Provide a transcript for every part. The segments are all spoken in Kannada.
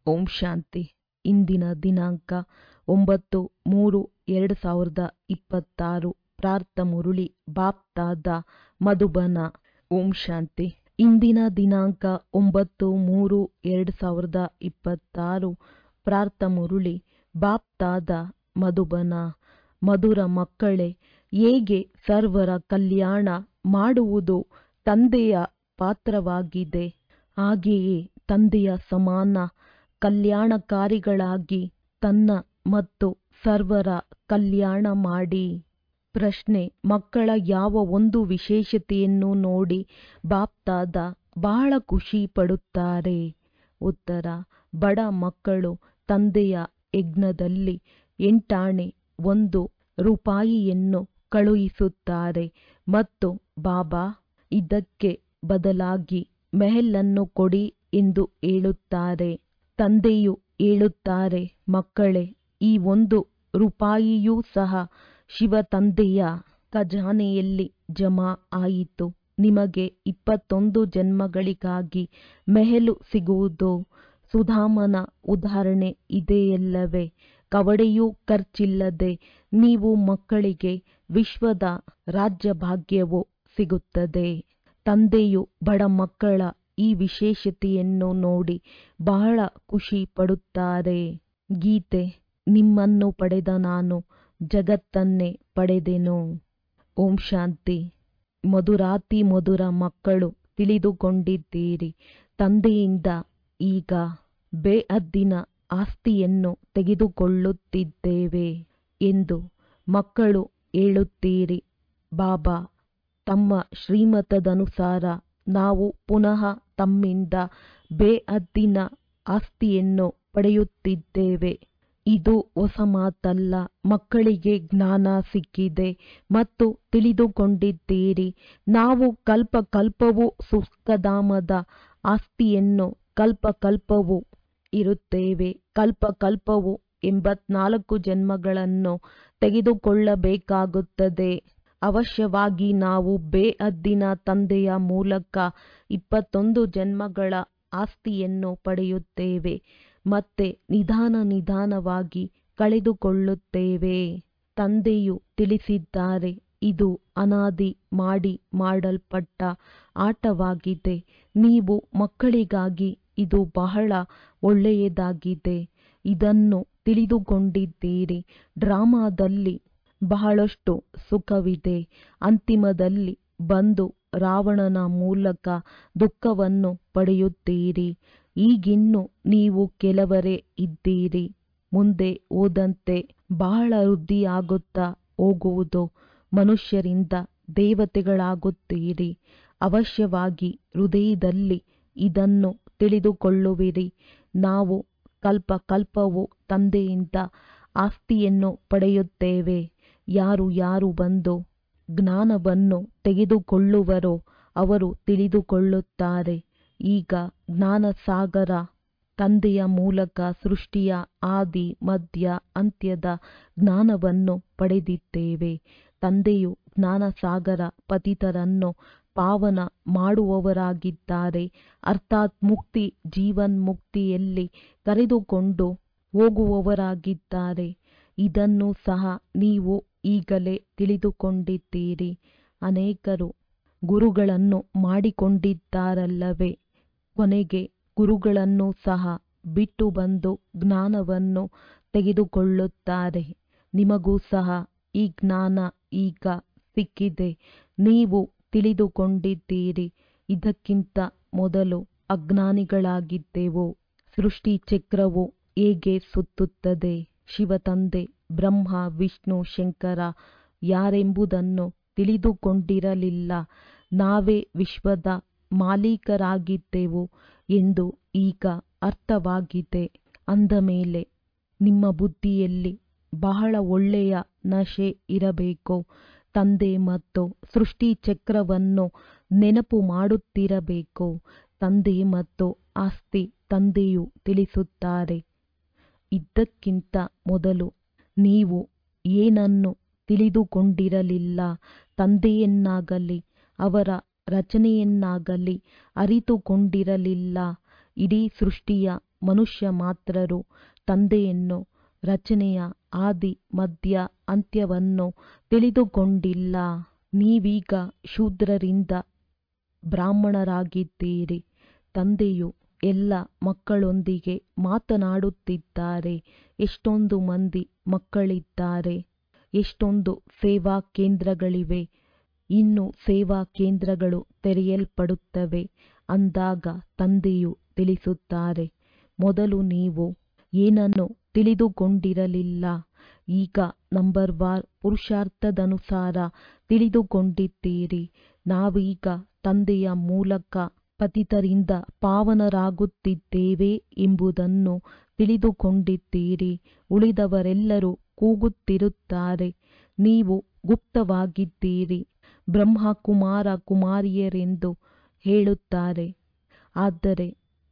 ಓಂ ಶಾಂತಿ ಇಂದಿನ ದಿನಾಂಕ ಒಂಬತ್ತು ಮೂರು ಎರಡು ಸಾವಿರದ ಇಪ್ಪತ್ತಾರು ಪ್ರಾರ್ಥ ಮುರುಳಿ ಬಾಪ್ತಾದ ಮಧುಬನ ಓಂ ಶಾಂತಿ ಇಂದಿನ ದಿನಾಂಕ ಒಂಬತ್ತು ಮೂರು ಎರಡು ಸಾವಿರದ ಇಪ್ಪತ್ತಾರು ಪ್ರಾರ್ಥ ಮುರುಳಿ ಬಾಪ್ತಾದ ಮಧುಬನ ಮಧುರ ಮಕ್ಕಳೇ ಹೇಗೆ ಸರ್ವರ ಕಲ್ಯಾಣ ಮಾಡುವುದು ತಂದೆಯ ಪಾತ್ರವಾಗಿದೆ ಹಾಗೆಯೇ ತಂದೆಯ ಸಮಾನ ಕಲ್ಯಾಣಕಾರಿಗಳಾಗಿ ತನ್ನ ಮತ್ತು ಸರ್ವರ ಕಲ್ಯಾಣ ಮಾಡಿ ಪ್ರಶ್ನೆ ಮಕ್ಕಳ ಯಾವ ಒಂದು ವಿಶೇಷತೆಯನ್ನು ನೋಡಿ ಬಾಪ್ತಾದ ಬಹಳ ಖುಷಿ ಪಡುತ್ತಾರೆ ಉತ್ತರ ಬಡ ಮಕ್ಕಳು ತಂದೆಯ ಯಜ್ಞದಲ್ಲಿ ಎಂಟಾಣೆ ಒಂದು ರೂಪಾಯಿಯನ್ನು ಕಳುಹಿಸುತ್ತಾರೆ ಮತ್ತು ಬಾಬಾ ಇದಕ್ಕೆ ಬದಲಾಗಿ ಮೆಹಲನ್ನು ಕೊಡಿ ಎಂದು ಹೇಳುತ್ತಾರೆ ತಂದೆಯು ಹೇಳುತ್ತಾರೆ ಮಕ್ಕಳೇ ಈ ಒಂದು ರೂಪಾಯಿಯೂ ಸಹ ಶಿವ ತಂದೆಯ ಖಜಾನೆಯಲ್ಲಿ ಜಮಾ ಆಯಿತು ನಿಮಗೆ ಇಪ್ಪತ್ತೊಂದು ಜನ್ಮಗಳಿಗಾಗಿ ಮೆಹಲು ಸಿಗುವುದು ಸುಧಾಮನ ಉದಾಹರಣೆ ಇದೆಯಲ್ಲವೇ ಕವಡೆಯೂ ಖರ್ಚಿಲ್ಲದೆ ನೀವು ಮಕ್ಕಳಿಗೆ ವಿಶ್ವದ ರಾಜ್ಯಭಾಗ್ಯವು ಸಿಗುತ್ತದೆ ತಂದೆಯು ಬಡ ಮಕ್ಕಳ ಈ ವಿಶೇಷತೆಯನ್ನು ನೋಡಿ ಬಹಳ ಖುಷಿ ಪಡುತ್ತಾರೆ ಗೀತೆ ನಿಮ್ಮನ್ನು ಪಡೆದ ನಾನು ಜಗತ್ತನ್ನೇ ಪಡೆದೆನು ಓಂ ಶಾಂತಿ ಮಧುರಾತಿ ಮಧುರ ಮಕ್ಕಳು ತಿಳಿದುಕೊಂಡಿದ್ದೀರಿ ತಂದೆಯಿಂದ ಈಗ ಬೇಅದ್ದಿನ ಆಸ್ತಿಯನ್ನು ತೆಗೆದುಕೊಳ್ಳುತ್ತಿದ್ದೇವೆ ಎಂದು ಮಕ್ಕಳು ಹೇಳುತ್ತೀರಿ ಬಾಬಾ ತಮ್ಮ ಶ್ರೀಮತದನುಸಾರ ನಾವು ಪುನಃ ತಮ್ಮಿಂದ ಬೇಅದ್ದಿನ ಆಸ್ತಿಯನ್ನು ಪಡೆಯುತ್ತಿದ್ದೇವೆ ಇದು ಹೊಸ ಮಾತಲ್ಲ ಮಕ್ಕಳಿಗೆ ಜ್ಞಾನ ಸಿಕ್ಕಿದೆ ಮತ್ತು ತಿಳಿದುಕೊಂಡಿದ್ದೀರಿ ನಾವು ಕಲ್ಪ ಕಲ್ಪವೂ ಸುಖಧಾಮದ ಆಸ್ತಿಯನ್ನು ಕಲ್ಪ ಕಲ್ಪವೂ ಇರುತ್ತೇವೆ ಕಲ್ಪ ಕಲ್ಪವು ಎಂಬತ್ನಾಲ್ಕು ಜನ್ಮಗಳನ್ನು ತೆಗೆದುಕೊಳ್ಳಬೇಕಾಗುತ್ತದೆ ಅವಶ್ಯವಾಗಿ ನಾವು ಬೇಅದ್ದಿನ ತಂದೆಯ ಮೂಲಕ ಇಪ್ಪತ್ತೊಂದು ಜನ್ಮಗಳ ಆಸ್ತಿಯನ್ನು ಪಡೆಯುತ್ತೇವೆ ಮತ್ತೆ ನಿಧಾನ ನಿಧಾನವಾಗಿ ಕಳೆದುಕೊಳ್ಳುತ್ತೇವೆ ತಂದೆಯು ತಿಳಿಸಿದ್ದಾರೆ ಇದು ಅನಾದಿ ಮಾಡಿ ಮಾಡಲ್ಪಟ್ಟ ಆಟವಾಗಿದೆ ನೀವು ಮಕ್ಕಳಿಗಾಗಿ ಇದು ಬಹಳ ಒಳ್ಳೆಯದಾಗಿದೆ ಇದನ್ನು ತಿಳಿದುಕೊಂಡಿದ್ದೀರಿ ಡ್ರಾಮಾದಲ್ಲಿ ಬಹಳಷ್ಟು ಸುಖವಿದೆ ಅಂತಿಮದಲ್ಲಿ ಬಂದು ರಾವಣನ ಮೂಲಕ ದುಃಖವನ್ನು ಪಡೆಯುತ್ತೀರಿ ಈಗಿನ್ನು ನೀವು ಕೆಲವರೇ ಇದ್ದೀರಿ ಮುಂದೆ ಹೋದಂತೆ ಬಹಳ ವೃದ್ಧಿಯಾಗುತ್ತಾ ಹೋಗುವುದು ಮನುಷ್ಯರಿಂದ ದೇವತೆಗಳಾಗುತ್ತೀರಿ ಅವಶ್ಯವಾಗಿ ಹೃದಯದಲ್ಲಿ ಇದನ್ನು ತಿಳಿದುಕೊಳ್ಳುವಿರಿ ನಾವು ಕಲ್ಪ ಕಲ್ಪವು ತಂದೆಯಿಂದ ಆಸ್ತಿಯನ್ನು ಪಡೆಯುತ್ತೇವೆ ಯಾರು ಯಾರು ಬಂದು ಜ್ಞಾನವನ್ನು ತೆಗೆದುಕೊಳ್ಳುವರೋ ಅವರು ತಿಳಿದುಕೊಳ್ಳುತ್ತಾರೆ ಈಗ ಜ್ಞಾನಸಾಗರ ತಂದೆಯ ಮೂಲಕ ಸೃಷ್ಟಿಯ ಆದಿ ಮಧ್ಯ ಅಂತ್ಯದ ಜ್ಞಾನವನ್ನು ಪಡೆದಿದ್ದೇವೆ ತಂದೆಯು ಜ್ಞಾನಸಾಗರ ಪತಿತರನ್ನು ಪಾವನ ಮಾಡುವವರಾಗಿದ್ದಾರೆ ಅರ್ಥಾತ್ ಮುಕ್ತಿ ಜೀವನ್ಮುಕ್ತಿಯಲ್ಲಿ ಕರೆದುಕೊಂಡು ಹೋಗುವವರಾಗಿದ್ದಾರೆ ಇದನ್ನು ಸಹ ನೀವು ಈಗಲೇ ತಿಳಿದುಕೊಂಡಿದ್ದೀರಿ ಅನೇಕರು ಗುರುಗಳನ್ನು ಮಾಡಿಕೊಂಡಿದ್ದಾರಲ್ಲವೇ ಕೊನೆಗೆ ಗುರುಗಳನ್ನು ಸಹ ಬಿಟ್ಟು ಬಂದು ಜ್ಞಾನವನ್ನು ತೆಗೆದುಕೊಳ್ಳುತ್ತಾರೆ ನಿಮಗೂ ಸಹ ಈ ಜ್ಞಾನ ಈಗ ಸಿಕ್ಕಿದೆ ನೀವು ತಿಳಿದುಕೊಂಡಿದ್ದೀರಿ ಇದಕ್ಕಿಂತ ಮೊದಲು ಅಜ್ಞಾನಿಗಳಾಗಿದ್ದೆವು ಸೃಷ್ಟಿ ಚಕ್ರವು ಹೇಗೆ ಸುತ್ತುತ್ತದೆ ಶಿವತಂದೆ ಬ್ರಹ್ಮ ವಿಷ್ಣು ಶಂಕರ ಯಾರೆಂಬುದನ್ನು ತಿಳಿದುಕೊಂಡಿರಲಿಲ್ಲ ನಾವೇ ವಿಶ್ವದ ಮಾಲೀಕರಾಗಿದ್ದೆವು ಎಂದು ಈಗ ಅರ್ಥವಾಗಿದೆ ಅಂದ ಮೇಲೆ ನಿಮ್ಮ ಬುದ್ಧಿಯಲ್ಲಿ ಬಹಳ ಒಳ್ಳೆಯ ನಶೆ ಇರಬೇಕು ತಂದೆ ಮತ್ತು ಸೃಷ್ಟಿ ಚಕ್ರವನ್ನು ನೆನಪು ಮಾಡುತ್ತಿರಬೇಕು ತಂದೆ ಮತ್ತು ಆಸ್ತಿ ತಂದೆಯು ತಿಳಿಸುತ್ತಾರೆ ಇದ್ದಕ್ಕಿಂತ ಮೊದಲು ನೀವು ಏನನ್ನು ತಿಳಿದುಕೊಂಡಿರಲಿಲ್ಲ ತಂದೆಯನ್ನಾಗಲಿ ಅವರ ರಚನೆಯನ್ನಾಗಲಿ ಅರಿತುಕೊಂಡಿರಲಿಲ್ಲ ಇಡೀ ಸೃಷ್ಟಿಯ ಮನುಷ್ಯ ಮಾತ್ರರು ತಂದೆಯನ್ನು ರಚನೆಯ ಆದಿ ಮಧ್ಯ ಅಂತ್ಯವನ್ನು ತಿಳಿದುಕೊಂಡಿಲ್ಲ ನೀವೀಗ ಶೂದ್ರರಿಂದ ಬ್ರಾಹ್ಮಣರಾಗಿದ್ದೀರಿ ತಂದೆಯು ಎಲ್ಲ ಮಕ್ಕಳೊಂದಿಗೆ ಮಾತನಾಡುತ್ತಿದ್ದಾರೆ ಎಷ್ಟೊಂದು ಮಂದಿ ಮಕ್ಕಳಿದ್ದಾರೆ ಎಷ್ಟೊಂದು ಸೇವಾ ಕೇಂದ್ರಗಳಿವೆ ಇನ್ನು ಸೇವಾ ಕೇಂದ್ರಗಳು ತೆರೆಯಲ್ಪಡುತ್ತವೆ ಅಂದಾಗ ತಂದೆಯು ತಿಳಿಸುತ್ತಾರೆ ಮೊದಲು ನೀವು ಏನನ್ನು ತಿಳಿದುಕೊಂಡಿರಲಿಲ್ಲ ಈಗ ನಂಬರ್ ವಾರ್ ಪುರುಷಾರ್ಥದನುಸಾರ ತಿಳಿದುಕೊಂಡಿದ್ದೀರಿ ನಾವೀಗ ತಂದೆಯ ಮೂಲಕ ಪತಿತರಿಂದ ಪಾವನರಾಗುತ್ತಿದ್ದೇವೆ ಎಂಬುದನ್ನು ತಿಳಿದುಕೊಂಡಿದ್ದೀರಿ ಉಳಿದವರೆಲ್ಲರೂ ಕೂಗುತ್ತಿರುತ್ತಾರೆ ನೀವು ಗುಪ್ತವಾಗಿದ್ದೀರಿ ಬ್ರಹ್ಮ ಕುಮಾರ ಕುಮಾರಿಯರೆಂದು ಹೇಳುತ್ತಾರೆ ಆದರೆ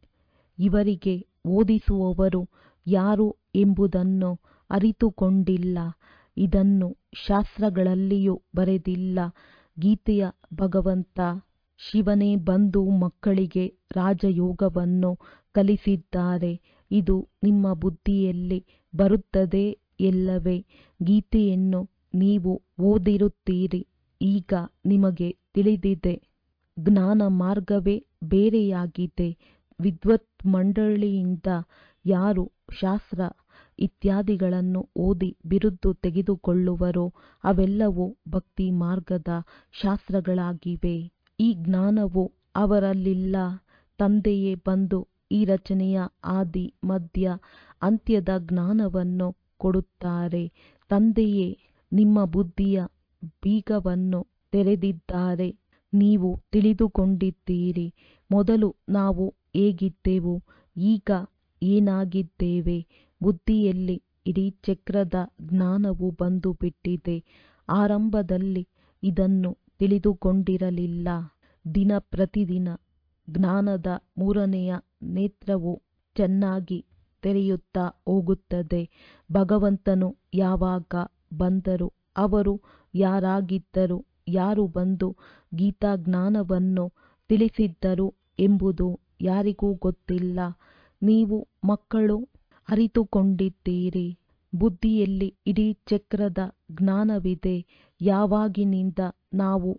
ಇವರಿಗೆ ಓದಿಸುವವರು ಯಾರು ಎಂಬುದನ್ನು ಅರಿತುಕೊಂಡಿಲ್ಲ ಇದನ್ನು ಶಾಸ್ತ್ರಗಳಲ್ಲಿಯೂ ಬರೆದಿಲ್ಲ ಗೀತೆಯ ಭಗವಂತ ಶಿವನೇ ಬಂದು ಮಕ್ಕಳಿಗೆ ರಾಜಯೋಗವನ್ನು ಕಲಿಸಿದ್ದಾರೆ ಇದು ನಿಮ್ಮ ಬುದ್ಧಿಯಲ್ಲಿ ಬರುತ್ತದೆ ಎಲ್ಲವೇ ಗೀತೆಯನ್ನು ನೀವು ಓದಿರುತ್ತೀರಿ ಈಗ ನಿಮಗೆ ತಿಳಿದಿದೆ ಜ್ಞಾನ ಮಾರ್ಗವೇ ಬೇರೆಯಾಗಿದೆ ವಿದ್ವತ್ ಮಂಡಳಿಯಿಂದ ಯಾರು ಶಾಸ್ತ್ರ ಇತ್ಯಾದಿಗಳನ್ನು ಓದಿ ಬಿರುದು ತೆಗೆದುಕೊಳ್ಳುವರೋ ಅವೆಲ್ಲವೂ ಭಕ್ತಿ ಮಾರ್ಗದ ಶಾಸ್ತ್ರಗಳಾಗಿವೆ ಈ ಜ್ಞಾನವು ಅವರಲ್ಲಿಲ್ಲ ತಂದೆಯೇ ಬಂದು ಈ ರಚನೆಯ ಆದಿ ಮಧ್ಯ ಅಂತ್ಯದ ಜ್ಞಾನವನ್ನು ಕೊಡುತ್ತಾರೆ ತಂದೆಯೇ ನಿಮ್ಮ ಬುದ್ಧಿಯ ಬೀಗವನ್ನು ತೆರೆದಿದ್ದಾರೆ ನೀವು ತಿಳಿದುಕೊಂಡಿದ್ದೀರಿ ಮೊದಲು ನಾವು ಹೇಗಿದ್ದೆವು ಈಗ ಏನಾಗಿದ್ದೇವೆ ಬುದ್ಧಿಯಲ್ಲಿ ಇಡೀ ಚಕ್ರದ ಜ್ಞಾನವು ಬಂದು ಬಿಟ್ಟಿದೆ ಆರಂಭದಲ್ಲಿ ಇದನ್ನು ತಿಳಿದುಕೊಂಡಿರಲಿಲ್ಲ ದಿನ ಪ್ರತಿದಿನ ಜ್ಞಾನದ ಮೂರನೆಯ ನೇತ್ರವು ಚೆನ್ನಾಗಿ ತೆರೆಯುತ್ತಾ ಹೋಗುತ್ತದೆ ಭಗವಂತನು ಯಾವಾಗ ಬಂದರು ಅವರು ಯಾರಾಗಿದ್ದರು ಯಾರು ಬಂದು ಗೀತಾ ಜ್ಞಾನವನ್ನು ತಿಳಿಸಿದ್ದರು ಎಂಬುದು ಯಾರಿಗೂ ಗೊತ್ತಿಲ್ಲ ನೀವು ಮಕ್ಕಳು ಅರಿತುಕೊಂಡಿದ್ದೀರಿ ಬುದ್ಧಿಯಲ್ಲಿ ಇಡೀ ಚಕ್ರದ ಜ್ಞಾನವಿದೆ ಯಾವಾಗಿನಿಂದ ನಾವು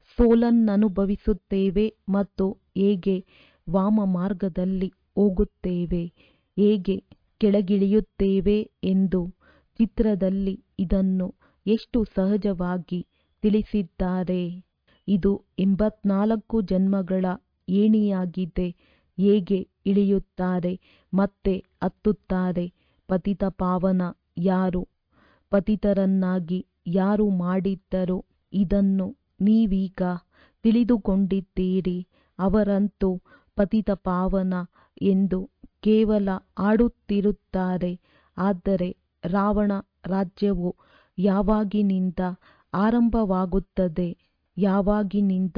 ಸೋಲನ್ನನುಭವಿಸುತ್ತೇವೆ ಮತ್ತು ಹೇಗೆ ವಾಮ ಮಾರ್ಗದಲ್ಲಿ ಹೋಗುತ್ತೇವೆ ಹೇಗೆ ಕೆಳಗಿಳಿಯುತ್ತೇವೆ ಎಂದು ಚಿತ್ರದಲ್ಲಿ ಇದನ್ನು ಎಷ್ಟು ಸಹಜವಾಗಿ ತಿಳಿಸಿದ್ದಾರೆ ಇದು ಎಂಬತ್ನಾಲ್ಕು ಜನ್ಮಗಳ ಏಣಿಯಾಗಿದೆ ಹೇಗೆ ಇಳಿಯುತ್ತಾರೆ ಮತ್ತೆ ಹತ್ತುತ್ತಾರೆ ಪತಿತ ಪಾವನ ಯಾರು ಪತಿತರನ್ನಾಗಿ ಯಾರು ಮಾಡಿದ್ದರೋ ಇದನ್ನು ನೀವೀಗ ತಿಳಿದುಕೊಂಡಿದ್ದೀರಿ ಅವರಂತೂ ಪತಿತ ಪಾವನ ಎಂದು ಕೇವಲ ಆಡುತ್ತಿರುತ್ತಾರೆ ಆದರೆ ರಾವಣ ರಾಜ್ಯವು ಯಾವಾಗಿನಿಂದ ಆರಂಭವಾಗುತ್ತದೆ ಯಾವಾಗಿನಿಂದ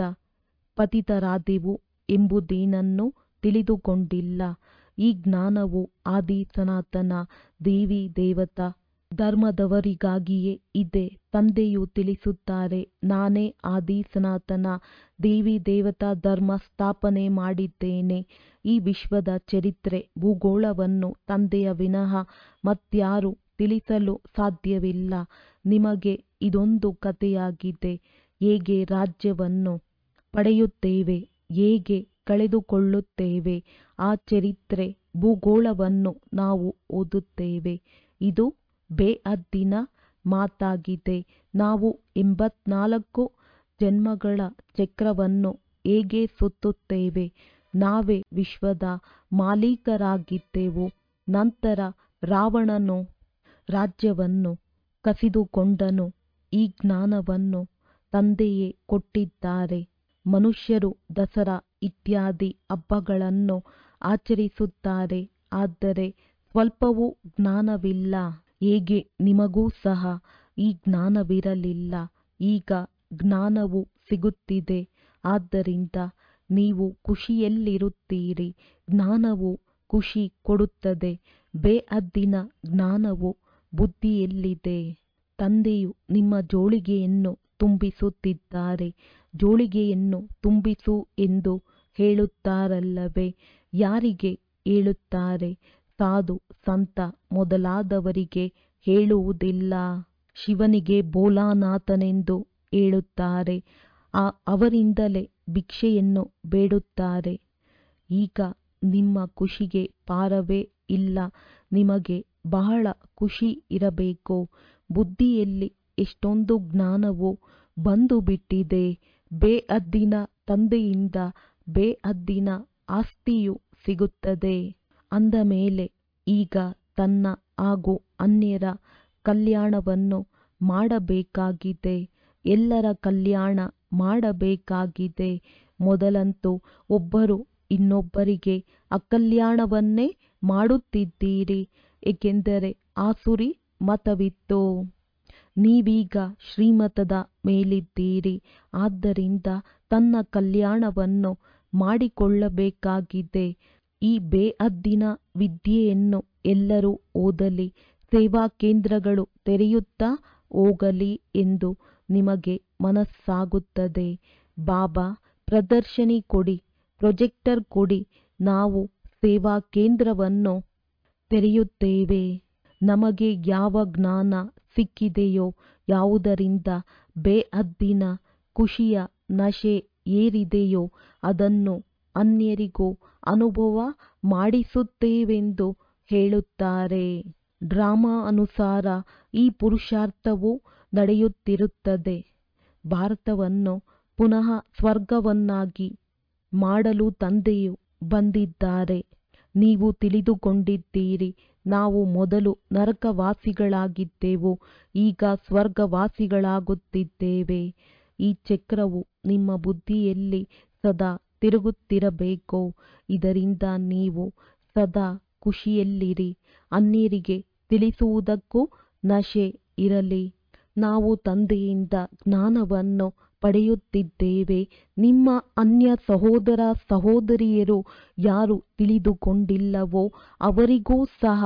ಪತಿತರಾದೆವು ಎಂಬುದೇನನ್ನೂ ತಿಳಿದುಕೊಂಡಿಲ್ಲ ಈ ಜ್ಞಾನವು ಆದಿ ಸನಾತನ ದೇವಿ ದೇವತಾ ಧರ್ಮದವರಿಗಾಗಿಯೇ ಇದೆ ತಂದೆಯು ತಿಳಿಸುತ್ತಾರೆ ನಾನೇ ಆದಿ ಸನಾತನ ದೇವಿ ದೇವತಾ ಧರ್ಮ ಸ್ಥಾಪನೆ ಮಾಡಿದ್ದೇನೆ ಈ ವಿಶ್ವದ ಚರಿತ್ರೆ ಭೂಗೋಳವನ್ನು ತಂದೆಯ ವಿನಃ ಮತ್ಯಾರು ತಿಳಿಸಲು ಸಾಧ್ಯವಿಲ್ಲ ನಿಮಗೆ ಇದೊಂದು ಕಥೆಯಾಗಿದೆ ಹೇಗೆ ರಾಜ್ಯವನ್ನು ಪಡೆಯುತ್ತೇವೆ ಹೇಗೆ ಕಳೆದುಕೊಳ್ಳುತ್ತೇವೆ ಆ ಚರಿತ್ರೆ ಭೂಗೋಳವನ್ನು ನಾವು ಓದುತ್ತೇವೆ ಇದು ಬೇಅದ್ದಿನ ಮಾತಾಗಿದೆ ನಾವು ಎಂಬತ್ನಾಲ್ಕು ಜನ್ಮಗಳ ಚಕ್ರವನ್ನು ಹೇಗೆ ಸುತ್ತುತ್ತೇವೆ ನಾವೇ ವಿಶ್ವದ ಮಾಲೀಕರಾಗಿದ್ದೆವು ನಂತರ ರಾವಣನು ರಾಜ್ಯವನ್ನು ಕಸಿದುಕೊಂಡನು ಈ ಜ್ಞಾನವನ್ನು ತಂದೆಯೇ ಕೊಟ್ಟಿದ್ದಾರೆ ಮನುಷ್ಯರು ದಸರಾ ಇತ್ಯಾದಿ ಹಬ್ಬಗಳನ್ನು ಆಚರಿಸುತ್ತಾರೆ ಆದರೆ ಸ್ವಲ್ಪವೂ ಜ್ಞಾನವಿಲ್ಲ ಹೇಗೆ ನಿಮಗೂ ಸಹ ಈ ಜ್ಞಾನವಿರಲಿಲ್ಲ ಈಗ ಜ್ಞಾನವು ಸಿಗುತ್ತಿದೆ ಆದ್ದರಿಂದ ನೀವು ಖುಷಿಯಲ್ಲಿರುತ್ತೀರಿ ಜ್ಞಾನವು ಖುಷಿ ಕೊಡುತ್ತದೆ ಬೇಅದ್ದಿನ ಜ್ಞಾನವು ಬುದ್ಧಿಯಲ್ಲಿದೆ ತಂದೆಯು ನಿಮ್ಮ ಜೋಳಿಗೆಯನ್ನು ತುಂಬಿಸುತ್ತಿದ್ದಾರೆ ಜೋಳಿಗೆಯನ್ನು ತುಂಬಿಸು ಎಂದು ಹೇಳುತ್ತಾರಲ್ಲವೇ ಯಾರಿಗೆ ಹೇಳುತ್ತಾರೆ ಸಾಧು ಸಂತ ಮೊದಲಾದವರಿಗೆ ಹೇಳುವುದಿಲ್ಲ ಶಿವನಿಗೆ ಭೋಲಾನಾಥನೆಂದು ಹೇಳುತ್ತಾರೆ ಆ ಅವರಿಂದಲೇ ಭಿಕ್ಷೆಯನ್ನು ಬೇಡುತ್ತಾರೆ ಈಗ ನಿಮ್ಮ ಖುಷಿಗೆ ಪಾರವೇ ಇಲ್ಲ ನಿಮಗೆ ಬಹಳ ಖುಷಿ ಇರಬೇಕು ಬುದ್ಧಿಯಲ್ಲಿ ಎಷ್ಟೊಂದು ಜ್ಞಾನವು ಬಂದು ಬಿಟ್ಟಿದೆ ಬೇಅದ್ದಿನ ತಂದೆಯಿಂದ ಬೇಅದ್ದಿನ ಆಸ್ತಿಯು ಸಿಗುತ್ತದೆ ಅಂದ ಮೇಲೆ ಈಗ ತನ್ನ ಹಾಗೂ ಅನ್ಯರ ಕಲ್ಯಾಣವನ್ನು ಮಾಡಬೇಕಾಗಿದೆ ಎಲ್ಲರ ಕಲ್ಯಾಣ ಮಾಡಬೇಕಾಗಿದೆ ಮೊದಲಂತೂ ಒಬ್ಬರು ಇನ್ನೊಬ್ಬರಿಗೆ ಅಕಲ್ಯಾಣವನ್ನೇ ಮಾಡುತ್ತಿದ್ದೀರಿ ಏಕೆಂದರೆ ಆಸುರಿ ಮತವಿತ್ತು ನೀವೀಗ ಶ್ರೀಮತದ ಮೇಲಿದ್ದೀರಿ ಆದ್ದರಿಂದ ತನ್ನ ಕಲ್ಯಾಣವನ್ನು ಮಾಡಿಕೊಳ್ಳಬೇಕಾಗಿದೆ ಈ ಬೇಅದ್ದಿನ ವಿದ್ಯೆಯನ್ನು ಎಲ್ಲರೂ ಓದಲಿ ಸೇವಾ ಕೇಂದ್ರಗಳು ತೆರೆಯುತ್ತಾ ಹೋಗಲಿ ಎಂದು ನಿಮಗೆ ಮನಸ್ಸಾಗುತ್ತದೆ ಬಾಬಾ ಪ್ರದರ್ಶನಿ ಕೊಡಿ ಪ್ರೊಜೆಕ್ಟರ್ ಕೊಡಿ ನಾವು ಸೇವಾ ಕೇಂದ್ರವನ್ನು ತೆರೆಯುತ್ತೇವೆ ನಮಗೆ ಯಾವ ಜ್ಞಾನ ಸಿಕ್ಕಿದೆಯೋ ಯಾವುದರಿಂದ ಬೇಅದ್ದಿನ ಖುಷಿಯ ನಶೆ ಏರಿದೆಯೋ ಅದನ್ನು ಅನ್ಯರಿಗೂ ಅನುಭವ ಮಾಡಿಸುತ್ತೇವೆಂದು ಹೇಳುತ್ತಾರೆ ಡ್ರಾಮಾ ಅನುಸಾರ ಈ ಪುರುಷಾರ್ಥವು ನಡೆಯುತ್ತಿರುತ್ತದೆ ಭಾರತವನ್ನು ಪುನಃ ಸ್ವರ್ಗವನ್ನಾಗಿ ಮಾಡಲು ತಂದೆಯು ಬಂದಿದ್ದಾರೆ ನೀವು ತಿಳಿದುಕೊಂಡಿದ್ದೀರಿ ನಾವು ಮೊದಲು ನರಕವಾಸಿಗಳಾಗಿದ್ದೆವು ಈಗ ಸ್ವರ್ಗವಾಸಿಗಳಾಗುತ್ತಿದ್ದೇವೆ ಈ ಚಕ್ರವು ನಿಮ್ಮ ಬುದ್ಧಿಯಲ್ಲಿ ಸದಾ ತಿರುಗುತ್ತಿರಬೇಕು ಇದರಿಂದ ನೀವು ಸದಾ ಖುಷಿಯಲ್ಲಿರಿ ಅನ್ಯರಿಗೆ ತಿಳಿಸುವುದಕ್ಕೂ ನಶೆ ಇರಲಿ ನಾವು ತಂದೆಯಿಂದ ಜ್ಞಾನವನ್ನು ಪಡೆಯುತ್ತಿದ್ದೇವೆ ನಿಮ್ಮ ಅನ್ಯ ಸಹೋದರ ಸಹೋದರಿಯರು ಯಾರು ತಿಳಿದುಕೊಂಡಿಲ್ಲವೋ ಅವರಿಗೂ ಸಹ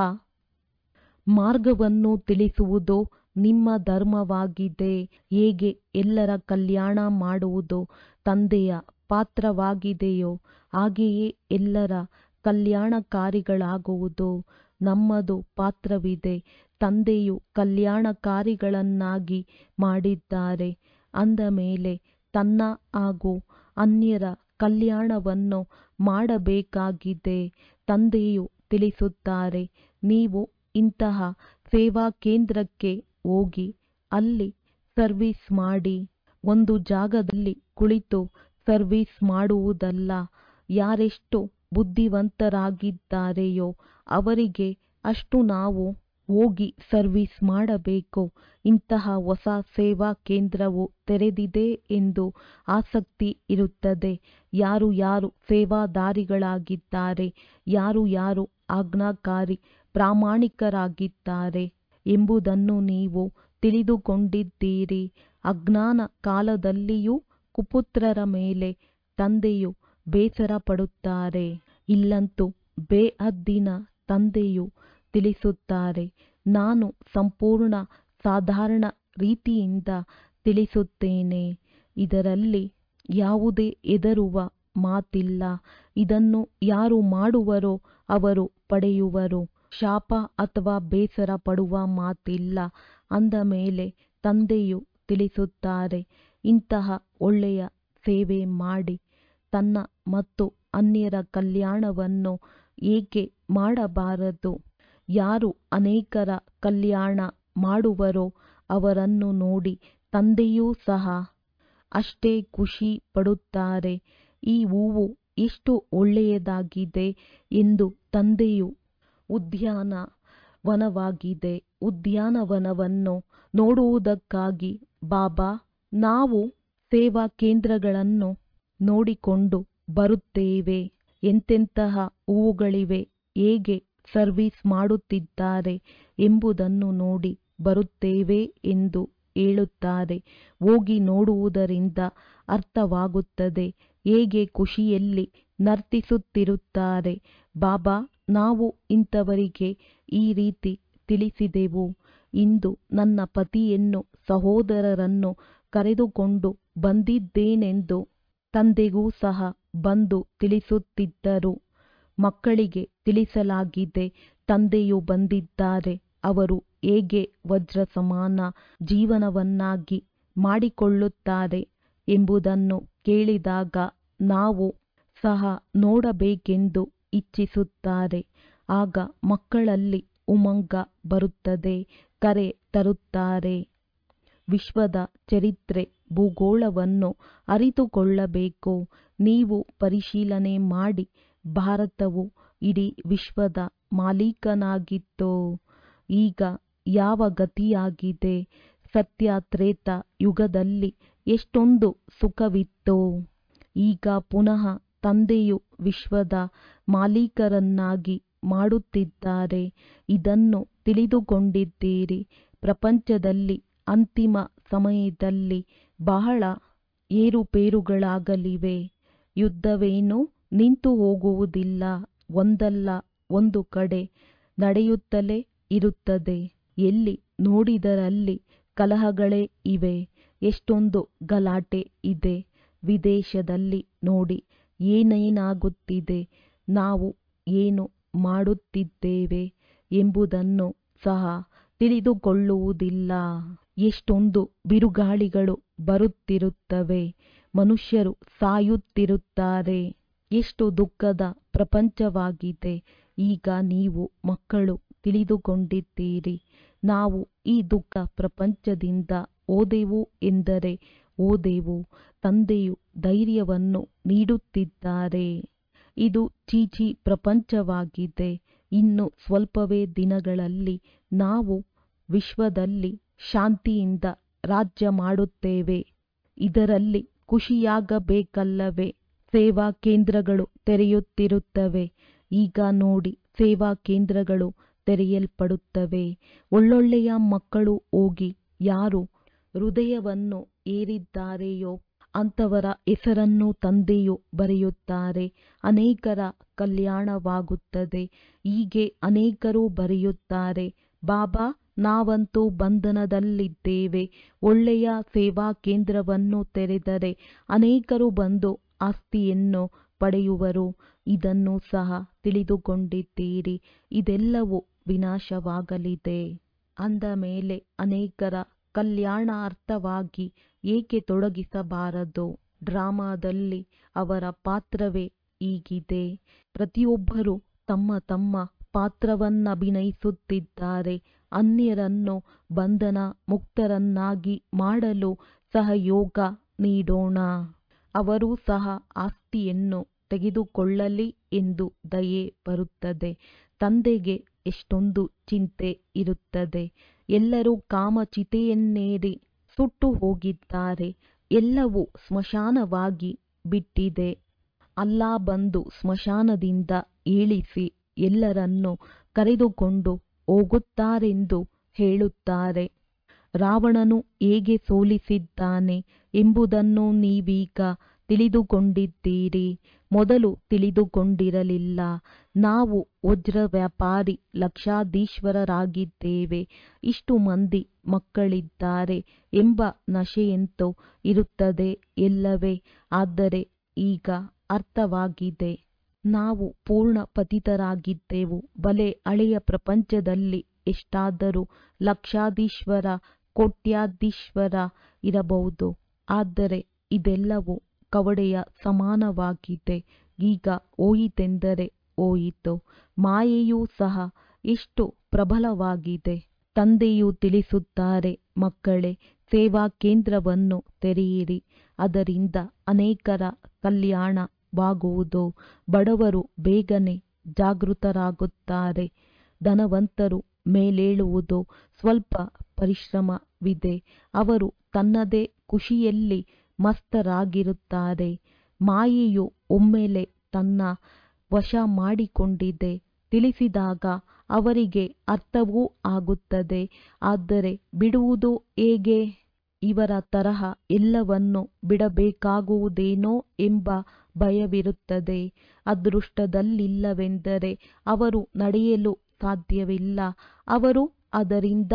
ಮಾರ್ಗವನ್ನು ತಿಳಿಸುವುದು ನಿಮ್ಮ ಧರ್ಮವಾಗಿದೆ ಹೇಗೆ ಎಲ್ಲರ ಕಲ್ಯಾಣ ಮಾಡುವುದು ತಂದೆಯ ಪಾತ್ರವಾಗಿದೆಯೋ ಹಾಗೆಯೇ ಎಲ್ಲರ ಕಲ್ಯಾಣಕಾರಿಗಳಾಗುವುದು ನಮ್ಮದು ಪಾತ್ರವಿದೆ ತಂದೆಯು ಕಲ್ಯಾಣಕಾರಿಗಳನ್ನಾಗಿ ಮಾಡಿದ್ದಾರೆ ಅಂದ ಮೇಲೆ ತನ್ನ ಹಾಗೂ ಅನ್ಯರ ಕಲ್ಯಾಣವನ್ನು ಮಾಡಬೇಕಾಗಿದೆ ತಂದೆಯು ತಿಳಿಸುತ್ತಾರೆ ನೀವು ಇಂತಹ ಸೇವಾ ಕೇಂದ್ರಕ್ಕೆ ಹೋಗಿ ಅಲ್ಲಿ ಸರ್ವಿಸ್ ಮಾಡಿ ಒಂದು ಜಾಗದಲ್ಲಿ ಕುಳಿತು ಸರ್ವಿಸ್ ಮಾಡುವುದಲ್ಲ ಯಾರೆಷ್ಟು ಬುದ್ಧಿವಂತರಾಗಿದ್ದಾರೆಯೋ ಅವರಿಗೆ ಅಷ್ಟು ನಾವು ಹೋಗಿ ಸರ್ವಿಸ್ ಮಾಡಬೇಕು ಇಂತಹ ಹೊಸ ಸೇವಾ ಕೇಂದ್ರವು ತೆರೆದಿದೆ ಎಂದು ಆಸಕ್ತಿ ಇರುತ್ತದೆ ಯಾರು ಯಾರು ಸೇವಾದಾರಿಗಳಾಗಿದ್ದಾರೆ ಯಾರು ಯಾರು ಆಜ್ಞಾಕಾರಿ ಪ್ರಾಮಾಣಿಕರಾಗಿದ್ದಾರೆ ಎಂಬುದನ್ನು ನೀವು ತಿಳಿದುಕೊಂಡಿದ್ದೀರಿ ಅಜ್ಞಾನ ಕಾಲದಲ್ಲಿಯೂ ಕುಪುತ್ರರ ಮೇಲೆ ತಂದೆಯು ಬೇಸರ ಪಡುತ್ತಾರೆ ಇಲ್ಲಂತೂ ಬೇಹದ್ದಿನ ತಂದೆಯು ತಿಳಿಸುತ್ತಾರೆ ನಾನು ಸಂಪೂರ್ಣ ಸಾಧಾರಣ ರೀತಿಯಿಂದ ತಿಳಿಸುತ್ತೇನೆ ಇದರಲ್ಲಿ ಯಾವುದೇ ಹೆದರುವ ಮಾತಿಲ್ಲ ಇದನ್ನು ಯಾರು ಮಾಡುವರೋ ಅವರು ಪಡೆಯುವರು ಶಾಪ ಅಥವಾ ಬೇಸರ ಪಡುವ ಮಾತಿಲ್ಲ ಅಂದ ಮೇಲೆ ತಂದೆಯು ತಿಳಿಸುತ್ತಾರೆ ಇಂತಹ ಒಳ್ಳೆಯ ಸೇವೆ ಮಾಡಿ ತನ್ನ ಮತ್ತು ಅನ್ಯರ ಕಲ್ಯಾಣವನ್ನು ಏಕೆ ಮಾಡಬಾರದು ಯಾರು ಅನೇಕರ ಕಲ್ಯಾಣ ಮಾಡುವರೋ ಅವರನ್ನು ನೋಡಿ ತಂದೆಯೂ ಸಹ ಅಷ್ಟೇ ಖುಷಿ ಪಡುತ್ತಾರೆ ಈ ಹೂವು ಎಷ್ಟು ಒಳ್ಳೆಯದಾಗಿದೆ ಎಂದು ತಂದೆಯು ಉದ್ಯಾನವನವಾಗಿದೆ ಉದ್ಯಾನವನವನ್ನು ನೋಡುವುದಕ್ಕಾಗಿ ಬಾಬಾ ನಾವು ಸೇವಾ ಕೇಂದ್ರಗಳನ್ನು ನೋಡಿಕೊಂಡು ಬರುತ್ತೇವೆ ಎಂತೆಂತಹ ಹೂವುಗಳಿವೆ ಹೇಗೆ ಸರ್ವಿಸ್ ಮಾಡುತ್ತಿದ್ದಾರೆ ಎಂಬುದನ್ನು ನೋಡಿ ಬರುತ್ತೇವೆ ಎಂದು ಹೇಳುತ್ತಾರೆ ಹೋಗಿ ನೋಡುವುದರಿಂದ ಅರ್ಥವಾಗುತ್ತದೆ ಹೇಗೆ ಖುಷಿಯಲ್ಲಿ ನರ್ತಿಸುತ್ತಿರುತ್ತಾರೆ ಬಾಬಾ ನಾವು ಇಂಥವರಿಗೆ ಈ ರೀತಿ ತಿಳಿಸಿದೆವು ಇಂದು ನನ್ನ ಪತಿಯನ್ನು ಸಹೋದರರನ್ನು ಕರೆದುಕೊಂಡು ಬಂದಿದ್ದೇನೆಂದು ತಂದೆಗೂ ಸಹ ಬಂದು ತಿಳಿಸುತ್ತಿದ್ದರು ಮಕ್ಕಳಿಗೆ ತಿಳಿಸಲಾಗಿದೆ ತಂದೆಯು ಬಂದಿದ್ದಾರೆ ಅವರು ಹೇಗೆ ವಜ್ರ ಸಮಾನ ಜೀವನವನ್ನಾಗಿ ಮಾಡಿಕೊಳ್ಳುತ್ತಾರೆ ಎಂಬುದನ್ನು ಕೇಳಿದಾಗ ನಾವು ಸಹ ನೋಡಬೇಕೆಂದು ಇಚ್ಛಿಸುತ್ತಾರೆ ಆಗ ಮಕ್ಕಳಲ್ಲಿ ಉಮಂಗ ಬರುತ್ತದೆ ಕರೆ ತರುತ್ತಾರೆ ವಿಶ್ವದ ಚರಿತ್ರೆ ಭೂಗೋಳವನ್ನು ಅರಿತುಕೊಳ್ಳಬೇಕು ನೀವು ಪರಿಶೀಲನೆ ಮಾಡಿ ಭಾರತವು ಇಡೀ ವಿಶ್ವದ ಮಾಲೀಕನಾಗಿತ್ತು ಈಗ ಯಾವ ಗತಿಯಾಗಿದೆ ಸತ್ಯ ತ್ರೇತ ಯುಗದಲ್ಲಿ ಎಷ್ಟೊಂದು ಸುಖವಿತ್ತು ಈಗ ಪುನಃ ತಂದೆಯು ವಿಶ್ವದ ಮಾಲೀಕರನ್ನಾಗಿ ಮಾಡುತ್ತಿದ್ದಾರೆ ಇದನ್ನು ತಿಳಿದುಕೊಂಡಿದ್ದೀರಿ ಪ್ರಪಂಚದಲ್ಲಿ ಅಂತಿಮ ಸಮಯದಲ್ಲಿ ಬಹಳ ಏರುಪೇರುಗಳಾಗಲಿವೆ ಯುದ್ಧವೇನೂ ನಿಂತು ಹೋಗುವುದಿಲ್ಲ ಒಂದಲ್ಲ ಒಂದು ಕಡೆ ನಡೆಯುತ್ತಲೇ ಇರುತ್ತದೆ ಎಲ್ಲಿ ನೋಡಿದರಲ್ಲಿ ಕಲಹಗಳೇ ಇವೆ ಎಷ್ಟೊಂದು ಗಲಾಟೆ ಇದೆ ವಿದೇಶದಲ್ಲಿ ನೋಡಿ ಏನೇನಾಗುತ್ತಿದೆ ನಾವು ಏನು ಮಾಡುತ್ತಿದ್ದೇವೆ ಎಂಬುದನ್ನು ಸಹ ತಿಳಿದುಕೊಳ್ಳುವುದಿಲ್ಲ ಎಷ್ಟೊಂದು ಬಿರುಗಾಳಿಗಳು ಬರುತ್ತಿರುತ್ತವೆ ಮನುಷ್ಯರು ಸಾಯುತ್ತಿರುತ್ತಾರೆ ಎಷ್ಟು ದುಃಖದ ಪ್ರಪಂಚವಾಗಿದೆ ಈಗ ನೀವು ಮಕ್ಕಳು ತಿಳಿದುಕೊಂಡಿದ್ದೀರಿ ನಾವು ಈ ದುಃಖ ಪ್ರಪಂಚದಿಂದ ಓದೆವು ಎಂದರೆ ಓದೆವು ತಂದೆಯು ಧೈರ್ಯವನ್ನು ನೀಡುತ್ತಿದ್ದಾರೆ ಇದು ಚೀಚಿ ಪ್ರಪಂಚವಾಗಿದೆ ಇನ್ನು ಸ್ವಲ್ಪವೇ ದಿನಗಳಲ್ಲಿ ನಾವು ವಿಶ್ವದಲ್ಲಿ ಶಾಂತಿಯಿಂದ ರಾಜ್ಯ ಮಾಡುತ್ತೇವೆ ಇದರಲ್ಲಿ ಖುಷಿಯಾಗಬೇಕಲ್ಲವೇ ಸೇವಾ ಕೇಂದ್ರಗಳು ತೆರೆಯುತ್ತಿರುತ್ತವೆ ಈಗ ನೋಡಿ ಸೇವಾ ಕೇಂದ್ರಗಳು ತೆರೆಯಲ್ಪಡುತ್ತವೆ ಒಳ್ಳೊಳ್ಳೆಯ ಮಕ್ಕಳು ಹೋಗಿ ಯಾರು ಹೃದಯವನ್ನು ಏರಿದ್ದಾರೆಯೋ ಅಂಥವರ ಹೆಸರನ್ನು ತಂದೆಯು ಬರೆಯುತ್ತಾರೆ ಅನೇಕರ ಕಲ್ಯಾಣವಾಗುತ್ತದೆ ಹೀಗೆ ಅನೇಕರು ಬರೆಯುತ್ತಾರೆ ಬಾಬಾ ನಾವಂತೂ ಬಂಧನದಲ್ಲಿದ್ದೇವೆ ಒಳ್ಳೆಯ ಸೇವಾ ಕೇಂದ್ರವನ್ನು ತೆರೆದರೆ ಅನೇಕರು ಬಂದು ಆಸ್ತಿಯನ್ನು ಪಡೆಯುವರು ಇದನ್ನು ಸಹ ತಿಳಿದುಕೊಂಡಿದ್ದೀರಿ ಇದೆಲ್ಲವೂ ವಿನಾಶವಾಗಲಿದೆ ಅಂದ ಮೇಲೆ ಅನೇಕರ ಕಲ್ಯಾಣಾರ್ಥವಾಗಿ ಏಕೆ ತೊಡಗಿಸಬಾರದು ಡ್ರಾಮಾದಲ್ಲಿ ಅವರ ಪಾತ್ರವೇ ಹೀಗಿದೆ ಪ್ರತಿಯೊಬ್ಬರೂ ತಮ್ಮ ತಮ್ಮ ಪಾತ್ರವನ್ನಭಿನಯಿಸುತ್ತಿದ್ದಾರೆ ಅನ್ಯರನ್ನು ಬಂಧನ ಮುಕ್ತರನ್ನಾಗಿ ಮಾಡಲು ಸಹಯೋಗ ನೀಡೋಣ ಅವರೂ ಸಹ ಆಸ್ತಿಯನ್ನು ತೆಗೆದುಕೊಳ್ಳಲಿ ಎಂದು ದಯೆ ಬರುತ್ತದೆ ತಂದೆಗೆ ಎಷ್ಟೊಂದು ಚಿಂತೆ ಇರುತ್ತದೆ ಎಲ್ಲರೂ ಕಾಮಚಿತೆಯನ್ನೇರಿ ಸುಟ್ಟು ಹೋಗಿದ್ದಾರೆ ಎಲ್ಲವೂ ಸ್ಮಶಾನವಾಗಿ ಬಿಟ್ಟಿದೆ ಅಲ್ಲಾ ಬಂದು ಸ್ಮಶಾನದಿಂದ ಇಳಿಸಿ ಎಲ್ಲರನ್ನೂ ಕರೆದುಕೊಂಡು ಹೋಗುತ್ತಾರೆಂದು ಹೇಳುತ್ತಾರೆ ರಾವಣನು ಹೇಗೆ ಸೋಲಿಸಿದ್ದಾನೆ ಎಂಬುದನ್ನು ನೀವೀಗ ತಿಳಿದುಕೊಂಡಿದ್ದೀರಿ ಮೊದಲು ತಿಳಿದುಕೊಂಡಿರಲಿಲ್ಲ ನಾವು ವಜ್ರ ವ್ಯಾಪಾರಿ ಲಕ್ಷಾಧೀಶ್ವರರಾಗಿದ್ದೇವೆ ಇಷ್ಟು ಮಂದಿ ಮಕ್ಕಳಿದ್ದಾರೆ ಎಂಬ ನಶೆಯಂತೂ ಇರುತ್ತದೆ ಎಲ್ಲವೇ ಆದರೆ ಈಗ ಅರ್ಥವಾಗಿದೆ ನಾವು ಪೂರ್ಣ ಪತಿತರಾಗಿದ್ದೆವು ಬಲೆ ಹಳೆಯ ಪ್ರಪಂಚದಲ್ಲಿ ಎಷ್ಟಾದರೂ ಲಕ್ಷಾಧೀಶ್ವರ ಕೋಟ್ಯಾಧೀಶ್ವರ ಇರಬಹುದು ಆದರೆ ಇದೆಲ್ಲವೂ ಕವಡೆಯ ಸಮಾನವಾಗಿದೆ ಈಗ ಹೋಯಿತೆಂದರೆ ಹೋಯಿತು ಮಾಯೆಯೂ ಸಹ ಎಷ್ಟು ಪ್ರಬಲವಾಗಿದೆ ತಂದೆಯು ತಿಳಿಸುತ್ತಾರೆ ಮಕ್ಕಳೇ ಸೇವಾ ಕೇಂದ್ರವನ್ನು ತೆರೆಯಿರಿ ಅದರಿಂದ ಅನೇಕರ ಕಲ್ಯಾಣವಾಗುವುದು ಬಡವರು ಬೇಗನೆ ಜಾಗೃತರಾಗುತ್ತಾರೆ ಧನವಂತರು ಮೇಲೇಳುವುದು ಸ್ವಲ್ಪ ಪರಿಶ್ರಮವಿದೆ ಅವರು ತನ್ನದೇ ಖುಷಿಯಲ್ಲಿ ಮಸ್ತರಾಗಿರುತ್ತಾರೆ ಮಾಯೆಯು ಒಮ್ಮೆಲೆ ತನ್ನ ವಶ ಮಾಡಿಕೊಂಡಿದೆ ತಿಳಿಸಿದಾಗ ಅವರಿಗೆ ಅರ್ಥವೂ ಆಗುತ್ತದೆ ಆದರೆ ಬಿಡುವುದು ಹೇಗೆ ಇವರ ತರಹ ಎಲ್ಲವನ್ನು ಬಿಡಬೇಕಾಗುವುದೇನೋ ಎಂಬ ಭಯವಿರುತ್ತದೆ ಅದೃಷ್ಟದಲ್ಲಿಲ್ಲವೆಂದರೆ ಅವರು ನಡೆಯಲು ಸಾಧ್ಯವಿಲ್ಲ ಅವರು ಅದರಿಂದ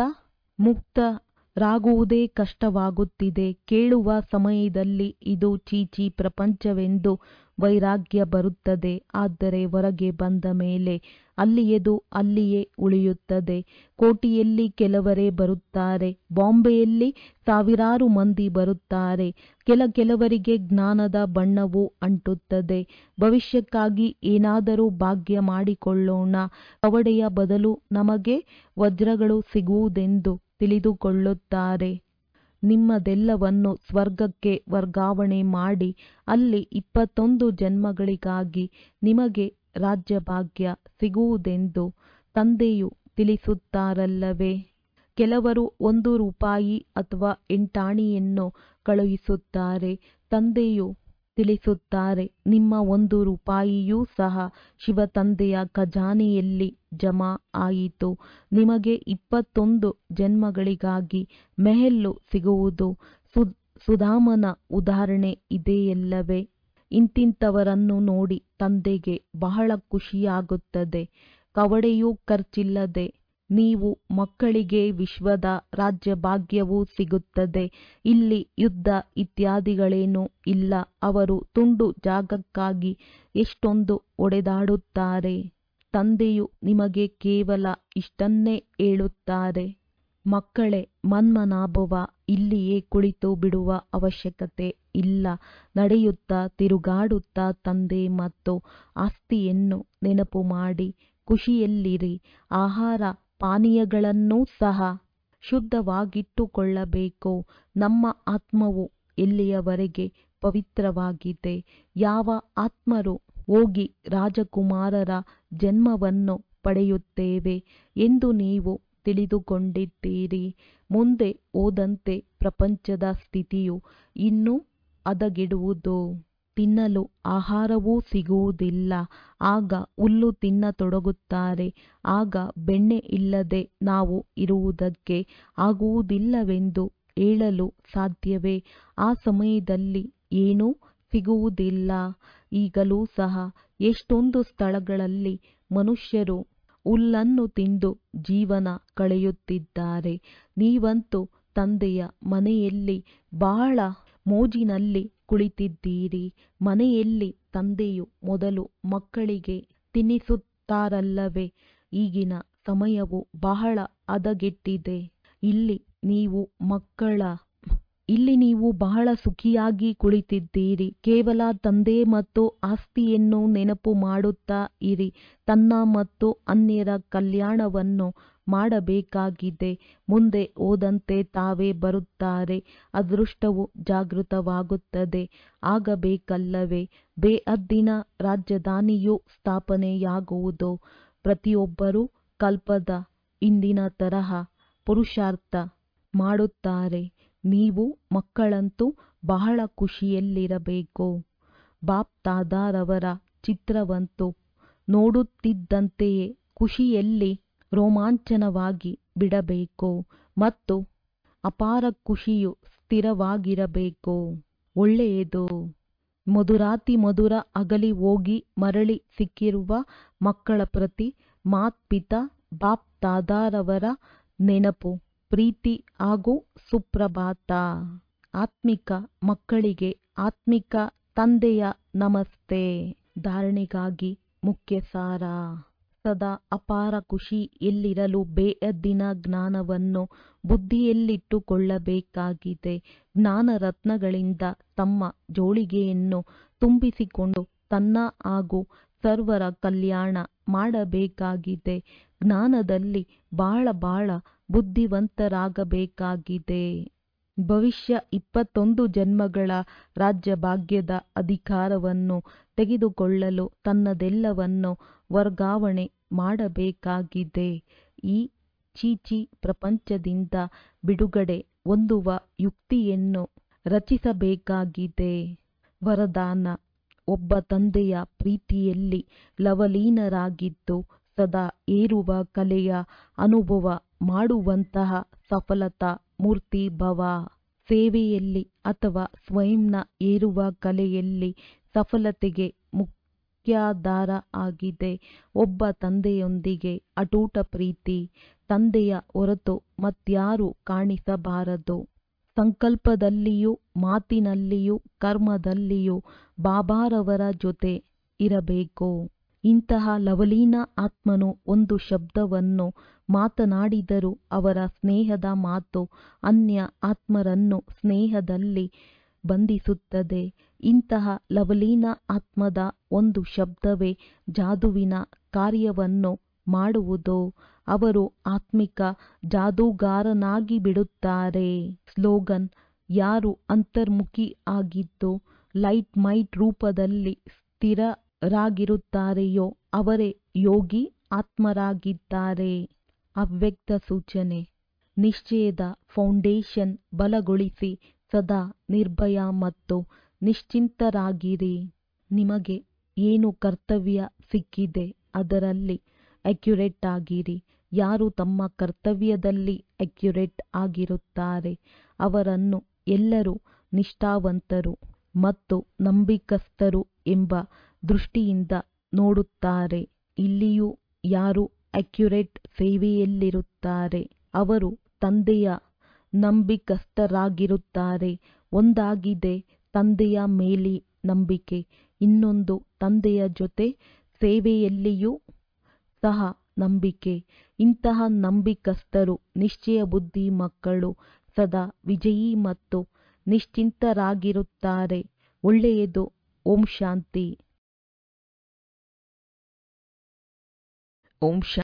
ಮುಕ್ತರಾಗುವುದೇ ಕಷ್ಟವಾಗುತ್ತಿದೆ ಕೇಳುವ ಸಮಯದಲ್ಲಿ ಇದು ಚೀಚಿ ಪ್ರಪಂಚವೆಂದು ವೈರಾಗ್ಯ ಬರುತ್ತದೆ ಆದರೆ ಹೊರಗೆ ಬಂದ ಮೇಲೆ ಅಲ್ಲಿಯದು ಅಲ್ಲಿಯೇ ಉಳಿಯುತ್ತದೆ ಕೋಟಿಯಲ್ಲಿ ಕೆಲವರೇ ಬರುತ್ತಾರೆ ಬಾಂಬೆಯಲ್ಲಿ ಸಾವಿರಾರು ಮಂದಿ ಬರುತ್ತಾರೆ ಕೆಲ ಕೆಲವರಿಗೆ ಜ್ಞಾನದ ಬಣ್ಣವು ಅಂಟುತ್ತದೆ ಭವಿಷ್ಯಕ್ಕಾಗಿ ಏನಾದರೂ ಭಾಗ್ಯ ಮಾಡಿಕೊಳ್ಳೋಣ ಕವಡೆಯ ಬದಲು ನಮಗೆ ವಜ್ರಗಳು ಸಿಗುವುದೆಂದು ತಿಳಿದುಕೊಳ್ಳುತ್ತಾರೆ ನಿಮ್ಮದೆಲ್ಲವನ್ನು ಸ್ವರ್ಗಕ್ಕೆ ವರ್ಗಾವಣೆ ಮಾಡಿ ಅಲ್ಲಿ ಇಪ್ಪತ್ತೊಂದು ಜನ್ಮಗಳಿಗಾಗಿ ನಿಮಗೆ ರಾಜ್ಯಭಾಗ್ಯ ಸಿಗುವುದೆಂದು ತಂದೆಯು ತಿಳಿಸುತ್ತಾರಲ್ಲವೇ ಕೆಲವರು ಒಂದು ರೂಪಾಯಿ ಅಥವಾ ಎಂಟಾಣಿಯನ್ನು ಕಳುಹಿಸುತ್ತಾರೆ ತಂದೆಯು ತಿಳಿಸುತ್ತಾರೆ ನಿಮ್ಮ ಒಂದು ರೂಪಾಯಿಯೂ ಸಹ ಶಿವತಂದೆಯ ಖಜಾನೆಯಲ್ಲಿ ಜಮಾ ಆಯಿತು ನಿಮಗೆ ಇಪ್ಪತ್ತೊಂದು ಜನ್ಮಗಳಿಗಾಗಿ ಮೆಹಲ್ಲು ಸಿಗುವುದು ಸುಧಾಮನ ಉದಾಹರಣೆ ಇದೆಯಲ್ಲವೇ ಇಂತಿಂಥವರನ್ನು ನೋಡಿ ತಂದೆಗೆ ಬಹಳ ಖುಷಿಯಾಗುತ್ತದೆ ಕವಡೆಯೂ ಖರ್ಚಿಲ್ಲದೆ ನೀವು ಮಕ್ಕಳಿಗೆ ವಿಶ್ವದ ರಾಜ್ಯಭಾಗ್ಯವೂ ಸಿಗುತ್ತದೆ ಇಲ್ಲಿ ಯುದ್ಧ ಇತ್ಯಾದಿಗಳೇನೂ ಇಲ್ಲ ಅವರು ತುಂಡು ಜಾಗಕ್ಕಾಗಿ ಎಷ್ಟೊಂದು ಒಡೆದಾಡುತ್ತಾರೆ ತಂದೆಯು ನಿಮಗೆ ಕೇವಲ ಇಷ್ಟನ್ನೇ ಹೇಳುತ್ತಾರೆ ಮಕ್ಕಳೇ ಮನ್ಮನಾಭವ ಇಲ್ಲಿಯೇ ಕುಳಿತು ಬಿಡುವ ಅವಶ್ಯಕತೆ ಇಲ್ಲ ನಡೆಯುತ್ತಾ ತಿರುಗಾಡುತ್ತಾ ತಂದೆ ಮತ್ತು ಆಸ್ತಿಯನ್ನು ನೆನಪು ಮಾಡಿ ಖುಷಿಯಲ್ಲಿರಿ ಆಹಾರ ಪಾನೀಯಗಳನ್ನೂ ಸಹ ಶುದ್ಧವಾಗಿಟ್ಟುಕೊಳ್ಳಬೇಕು ನಮ್ಮ ಆತ್ಮವು ಎಲ್ಲಿಯವರೆಗೆ ಪವಿತ್ರವಾಗಿದೆ ಯಾವ ಆತ್ಮರು ಹೋಗಿ ರಾಜಕುಮಾರರ ಜನ್ಮವನ್ನು ಪಡೆಯುತ್ತೇವೆ ಎಂದು ನೀವು ತಿಳಿದುಕೊಂಡಿದ್ದೀರಿ ಮುಂದೆ ಹೋದಂತೆ ಪ್ರಪಂಚದ ಸ್ಥಿತಿಯು ಇನ್ನೂ ಹದಗೆಡುವುದು ತಿನ್ನಲು ಆಹಾರವೂ ಸಿಗುವುದಿಲ್ಲ ಆಗ ಹುಲ್ಲು ತಿನ್ನತೊಡಗುತ್ತಾರೆ ಆಗ ಬೆಣ್ಣೆ ಇಲ್ಲದೆ ನಾವು ಇರುವುದಕ್ಕೆ ಆಗುವುದಿಲ್ಲವೆಂದು ಹೇಳಲು ಸಾಧ್ಯವೇ ಆ ಸಮಯದಲ್ಲಿ ಏನೂ ಸಿಗುವುದಿಲ್ಲ ಈಗಲೂ ಸಹ ಎಷ್ಟೊಂದು ಸ್ಥಳಗಳಲ್ಲಿ ಮನುಷ್ಯರು ಹುಲ್ಲನ್ನು ತಿಂದು ಜೀವನ ಕಳೆಯುತ್ತಿದ್ದಾರೆ ನೀವಂತೂ ತಂದೆಯ ಮನೆಯಲ್ಲಿ ಬಹಳ ಮೋಜಿನಲ್ಲಿ ಕುಳಿತಿದ್ದೀರಿ ಮನೆಯಲ್ಲಿ ತಂದೆಯು ಮೊದಲು ಮಕ್ಕಳಿಗೆ ತಿನ್ನಿಸುತ್ತಾರಲ್ಲವೇ ಈಗಿನ ಸಮಯವು ಬಹಳ ಹದಗೆಟ್ಟಿದೆ ಇಲ್ಲಿ ನೀವು ಮಕ್ಕಳ ಇಲ್ಲಿ ನೀವು ಬಹಳ ಸುಖಿಯಾಗಿ ಕುಳಿತಿದ್ದೀರಿ ಕೇವಲ ತಂದೆ ಮತ್ತು ಆಸ್ತಿಯನ್ನು ನೆನಪು ಮಾಡುತ್ತಾ ಇರಿ ತನ್ನ ಮತ್ತು ಅನ್ಯರ ಕಲ್ಯಾಣವನ್ನು ಮಾಡಬೇಕಾಗಿದೆ ಮುಂದೆ ಹೋದಂತೆ ತಾವೇ ಬರುತ್ತಾರೆ ಅದೃಷ್ಟವು ಜಾಗೃತವಾಗುತ್ತದೆ ಆಗಬೇಕಲ್ಲವೇ ಬೇಅದ್ದಿನ ರಾಜಧಾನಿಯು ಸ್ಥಾಪನೆಯಾಗುವುದು ಪ್ರತಿಯೊಬ್ಬರೂ ಕಲ್ಪದ ಹಿಂದಿನ ತರಹ ಪುರುಷಾರ್ಥ ಮಾಡುತ್ತಾರೆ ನೀವು ಮಕ್ಕಳಂತೂ ಬಹಳ ಖುಷಿಯಲ್ಲಿರಬೇಕು ಬಾಪ್ ತಾದಾರವರ ಚಿತ್ರವಂತೂ ನೋಡುತ್ತಿದ್ದಂತೆಯೇ ಖುಷಿಯಲ್ಲಿ ರೋಮಾಂಚನವಾಗಿ ಬಿಡಬೇಕು ಮತ್ತು ಅಪಾರ ಖುಷಿಯು ಸ್ಥಿರವಾಗಿರಬೇಕು ಒಳ್ಳೆಯದು ಮಧುರಾತಿ ಮಧುರ ಅಗಲಿ ಹೋಗಿ ಮರಳಿ ಸಿಕ್ಕಿರುವ ಮಕ್ಕಳ ಪ್ರತಿ ಮಾತ್ಪಿತಾ ಬಾಪ್ ತಾದಾರವರ ನೆನಪು ಪ್ರೀತಿ ಹಾಗೂ ಸುಪ್ರಭಾತ ಆತ್ಮಿಕ ಮಕ್ಕಳಿಗೆ ಆತ್ಮಿಕ ತಂದೆಯ ನಮಸ್ತೆ ಧಾರಣೆಗಾಗಿ ಮುಖ್ಯ ಸಾರ ಸದಾ ಅಪಾರ ಖುಷಿ ಎಲ್ಲಿರಲು ಬೇಅದ್ದಿನ ಜ್ಞಾನವನ್ನು ಬುದ್ಧಿಯಲ್ಲಿಟ್ಟುಕೊಳ್ಳಬೇಕಾಗಿದೆ ಜ್ಞಾನ ರತ್ನಗಳಿಂದ ತಮ್ಮ ಜೋಳಿಗೆಯನ್ನು ತುಂಬಿಸಿಕೊಂಡು ತನ್ನ ಹಾಗೂ ಸರ್ವರ ಕಲ್ಯಾಣ ಮಾಡಬೇಕಾಗಿದೆ ಜ್ಞಾನದಲ್ಲಿ ಬಹಳ ಬಹಳ ಬುದ್ಧಿವಂತರಾಗಬೇಕಾಗಿದೆ ಭವಿಷ್ಯ ಇಪ್ಪತ್ತೊಂದು ಜನ್ಮಗಳ ರಾಜ್ಯಭಾಗ್ಯದ ಅಧಿಕಾರವನ್ನು ತೆಗೆದುಕೊಳ್ಳಲು ತನ್ನದೆಲ್ಲವನ್ನು ವರ್ಗಾವಣೆ ಮಾಡಬೇಕಾಗಿದೆ ಈ ಚೀಚಿ ಪ್ರಪಂಚದಿಂದ ಬಿಡುಗಡೆ ಹೊಂದುವ ಯುಕ್ತಿಯನ್ನು ರಚಿಸಬೇಕಾಗಿದೆ ವರದಾನ ಒಬ್ಬ ತಂದೆಯ ಪ್ರೀತಿಯಲ್ಲಿ ಲವಲೀನರಾಗಿದ್ದು ಸದಾ ಏರುವ ಕಲೆಯ ಅನುಭವ ಮಾಡುವಂತಹ ಸಫಲತಾ ಮೂರ್ತಿ ಭವ ಸೇವೆಯಲ್ಲಿ ಅಥವಾ ಸ್ವಯಂನ ಏರುವ ಕಲೆಯಲ್ಲಿ ಸಫಲತೆಗೆ ಮುಖ್ಯಾಧಾರ ಆಗಿದೆ ಒಬ್ಬ ತಂದೆಯೊಂದಿಗೆ ಅಟೂಟ ಪ್ರೀತಿ ತಂದೆಯ ಹೊರತು ಮತ್ಯಾರೂ ಕಾಣಿಸಬಾರದು ಸಂಕಲ್ಪದಲ್ಲಿಯೂ ಮಾತಿನಲ್ಲಿಯೂ ಕರ್ಮದಲ್ಲಿಯೂ ಬಾಬಾರವರ ಜೊತೆ ಇರಬೇಕು ಇಂತಹ ಲವಲೀನ ಆತ್ಮನು ಒಂದು ಶಬ್ದವನ್ನು ಮಾತನಾಡಿದರೂ ಅವರ ಸ್ನೇಹದ ಮಾತು ಅನ್ಯ ಆತ್ಮರನ್ನು ಸ್ನೇಹದಲ್ಲಿ ಬಂಧಿಸುತ್ತದೆ ಇಂತಹ ಲವಲೀನ ಆತ್ಮದ ಒಂದು ಶಬ್ದವೇ ಜಾದುವಿನ ಕಾರ್ಯವನ್ನು ಮಾಡುವುದು ಅವರು ಆತ್ಮಿಕ ಜಾದೂಗಾರನಾಗಿ ಬಿಡುತ್ತಾರೆ ಸ್ಲೋಗನ್ ಯಾರು ಅಂತರ್ಮುಖಿ ಆಗಿದ್ದು ಲೈಟ್ ಮೈಟ್ ರೂಪದಲ್ಲಿ ಸ್ಥಿರರಾಗಿರುತ್ತಾರೆಯೋ ಅವರೇ ಯೋಗಿ ಆತ್ಮರಾಗಿದ್ದಾರೆ ಅವ್ಯಕ್ತ ಸೂಚನೆ ನಿಶ್ಚಯದ ಫೌಂಡೇಶನ್ ಬಲಗೊಳಿಸಿ ಸದಾ ನಿರ್ಭಯ ಮತ್ತು ನಿಶ್ಚಿಂತರಾಗಿರಿ ನಿಮಗೆ ಏನು ಕರ್ತವ್ಯ ಸಿಕ್ಕಿದೆ ಅದರಲ್ಲಿ ಅಕ್ಯುರೇಟ್ ಆಗಿರಿ ಯಾರು ತಮ್ಮ ಕರ್ತವ್ಯದಲ್ಲಿ ಅಕ್ಯುರೇಟ್ ಆಗಿರುತ್ತಾರೆ ಅವರನ್ನು ಎಲ್ಲರೂ ನಿಷ್ಠಾವಂತರು ಮತ್ತು ನಂಬಿಕಸ್ಥರು ಎಂಬ ದೃಷ್ಟಿಯಿಂದ ನೋಡುತ್ತಾರೆ ಇಲ್ಲಿಯೂ ಯಾರು ಅಕ್ಯುರೇಟ್ ಸೇವೆಯಲ್ಲಿರುತ್ತಾರೆ ಅವರು ತಂದೆಯ ನಂಬಿಕಸ್ಥರಾಗಿರುತ್ತಾರೆ ಒಂದಾಗಿದೆ ತಂದೆಯ ಮೇಲಿ ನಂಬಿಕೆ ಇನ್ನೊಂದು ತಂದೆಯ ಜೊತೆ ಸೇವೆಯಲ್ಲಿಯೂ ಸಹ ನಂಬಿಕೆ ಇಂತಹ ನಂಬಿಕಸ್ಥರು ನಿಶ್ಚಯ ಬುದ್ಧಿ ಮಕ್ಕಳು ಸದಾ ವಿಜಯೀ ಮತ್ತು ನಿಶ್ಚಿಂತರಾಗಿರುತ್ತಾರೆ ಒಳ್ಳೆಯದು ಓಂ ಶಾಂತಿ ಓಂ